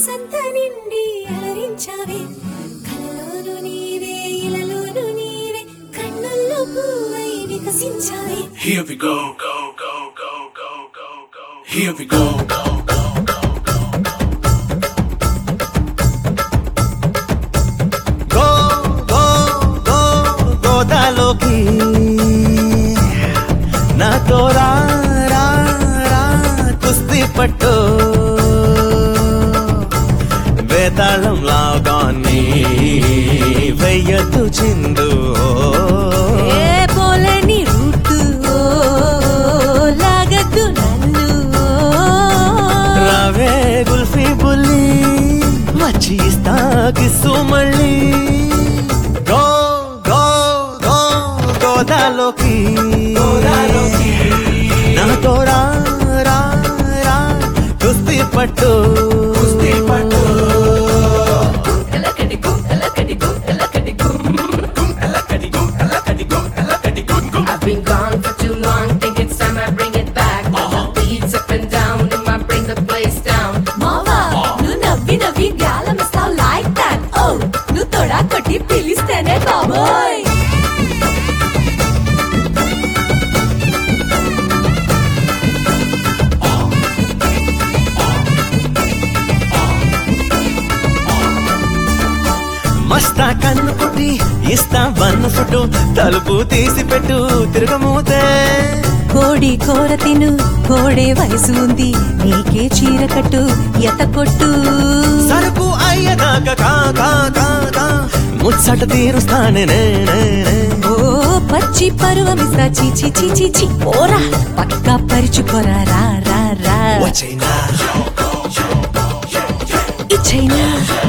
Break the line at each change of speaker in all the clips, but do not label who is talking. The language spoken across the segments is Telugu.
మనసంత నిండి అలరించావే కలలోను నీవే ఇలలోను నీవే కన్నుల్లో పువ్వై వికసించావే
Here we go, go, go, go, go, go, go. Here we go, go, go, go, go.
Go go go గోదాలోకి నాతో రా రా రా కుస్తీ పట్టు వేతాళం లాగాన్ని వెయ్యతు చిందు
ఏ పోలని రూటు లాగద్దు నన్ను
రావే గుల్ఫీ బుల్లి వచ్చి ఇస్తా కిస్సు మళ్ళీ గో గో గో గోదాలోకి నాతో రా రా రా కుస్తీ పట్టు కుస్తీ పట్టు
I've been gone for too long, think it's time I bring it back. Beats up and down, it might bring the place down.
మావా నువ్వు నవ్వి నవ్వి గాలమిస్తావు లైక్ దట్ ఓ నువ్వు తొడా కొట్టి పిలిస్తేనే బాబోయ్
మస్తా కన్ను కొట్టి ఇస్తా వన్ను ఫుట్టు తలుపు తీసి పెట్టు తిరగమూతే
కోడి కోర తిను కోడే వయసు ఉంది నీకే చీర కట్టు ఎత కొట్టు
సరుకు అయ్యదాకా కా కా కా కా ముచ్చట తీరుస్తానే నే, నే, నే.
ఓ పచ్చి పరువమిస్తా చీచి చీచి చి పోరా పక్కా పరుచుకోరా రా రా రా
వచ్చైనా
ఇచ్చైనా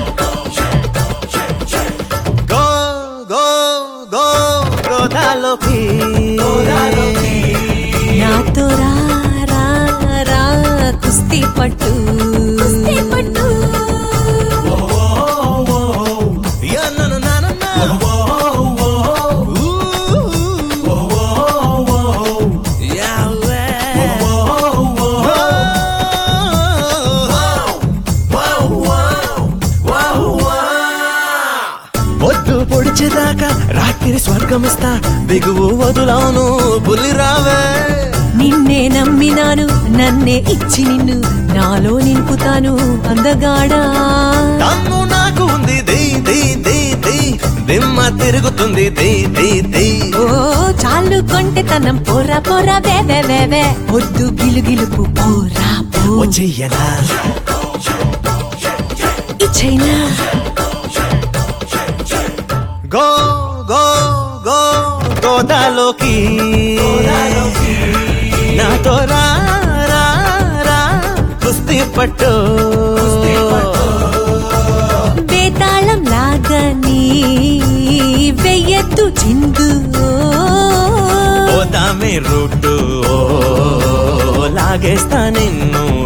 గో గో గో గోదాలోకి
నాతో రా రా రా కుస్తీ పట్టు కుస్తీ పట్టు
యా నన్ను నానన్న. ఊ. యా వే. పొద్దు పొడిచేదాకా రాత్రి స్వర్గమిస్తా దిగువు వదులాను బుల్లి రావే
నిన్నే నమ్మినాను నన్నే ఇచ్చి నిన్ను నాలో నింపుతాను అందగాడా
తమ్ము నాకు ఉంది ది ది ది ది దిమ్మ తిరుగుతుంది ది ది ది
ఓ చాలు కొంటె తనం పోరా పోరా వే వే వే వే పొద్దు గిలుగిలుపు పోరా పో
వచ్చేయనా
ఇచ్చైనా
గో గో గో గోదాలోకి నాతో రా రా రా కుస్తీ పట్టు
బేతాళం లాగా నీ వెయ్యద్దు చిందు
పోదామే రూటు లాగేస్తా నిన్ను